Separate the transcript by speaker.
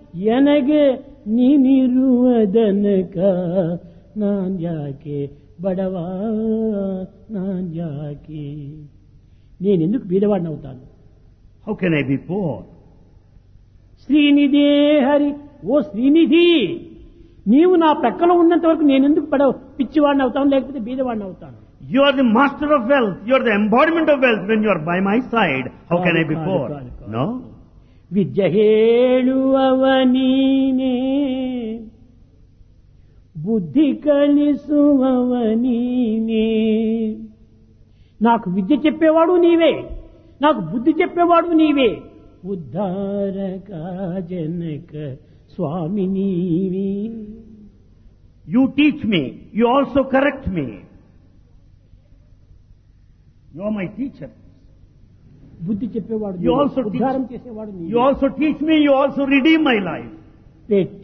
Speaker 1: ಎನಗೆ ನೀನಿರುವುದನಕ ನಾನ್ ಯಾಕೆ బడవ నాన్ యాకే నేనెందుకు బీదవాడిని అవుతాను
Speaker 2: How can I be poor?
Speaker 1: శ్రీనిధే Hari ఓ శ్రీనిధి నీవు నా ప్రక్కలో ఉన్నంత వరకు నేనెందుకు పడవ పిచ్చివాడిని అవుతాను లేకపోతే బీదవాడిని అవుతాను
Speaker 2: You are the master of wealth. You are the embodiment of wealth when you are by my side. How can I be
Speaker 1: కాదు,
Speaker 2: poor?
Speaker 1: కాదు, కాదు.
Speaker 2: No?
Speaker 1: విద్య ಹೇಳುವವನೀನೇ బుద్ధి కలిసువనీనే నాకు విద్య చెప్పేవాడు నీవే నాకు బుద్ధి చెప్పేవాడు నీవే ఉద్ధారక జనక స్వామి నీవే
Speaker 2: You teach me. You also correct me. You are my teacher.
Speaker 1: బుద్ధి చెప్పేవాడు
Speaker 2: You
Speaker 1: నీవే.
Speaker 2: also teach-
Speaker 1: ఉద్ధారం చేసేవాడు
Speaker 2: You
Speaker 1: నీవే
Speaker 2: also teach me. You also redeem my life.
Speaker 1: పెట్టి